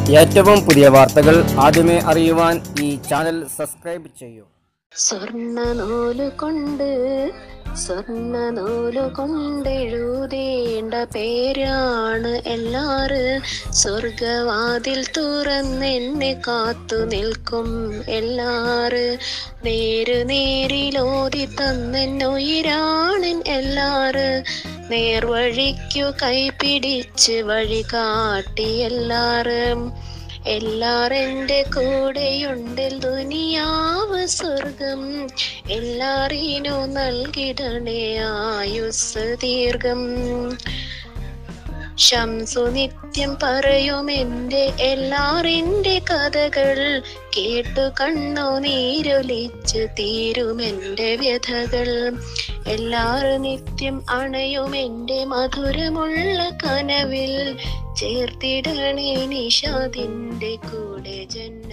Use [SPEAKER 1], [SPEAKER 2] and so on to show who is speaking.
[SPEAKER 1] ഏറ്റവും പുതിയ വാർത്തകൾ ആദ്യമേ അറിയുവാൻ ഈ ചാനൽ സബ്സ്ക്രൈബ് ചെയ്യൂ
[SPEAKER 2] സ്വർണ്ണ നൂല് കൊണ്ട് സ്വർണ്ണ നൂല് കൊണ്ടെഴുതേണ്ട പേരാണ് എല്ലാറ് സ്വർഗവാതിൽ തുറന്നെന്നെ കാത്തു നിൽക്കും എല്ലാറ് നേര് നേരിലോതി തന്നെന്നുയിരാണൻ എല്ലാറ് നേർവഴിക്കു കൈപിടിച്ച് വഴി കാട്ടി എല്ലാറും എല്ലാരെന്റെ കൂടെയുണ്ടിൽ ദുനിയാവ് സ്വർഗം എല്ലാറിനു നൽകിടണേ ആയുസ് ദീർഘം ശംസു നിത്യം പറയും എന്റെ എല്ലാറിന്റെ കഥകൾ കേട്ടു കണ്ണു നീരൊലിച്ച് തീരുമെന്റെ വ്യഥകൾ എല്ലാരും നിത്യം അണയും എന്റെ മധുരമുള്ള കനവിൽ ചേർത്തിടണേ നിഷാദിന്റെ കൂടെ ജന്മ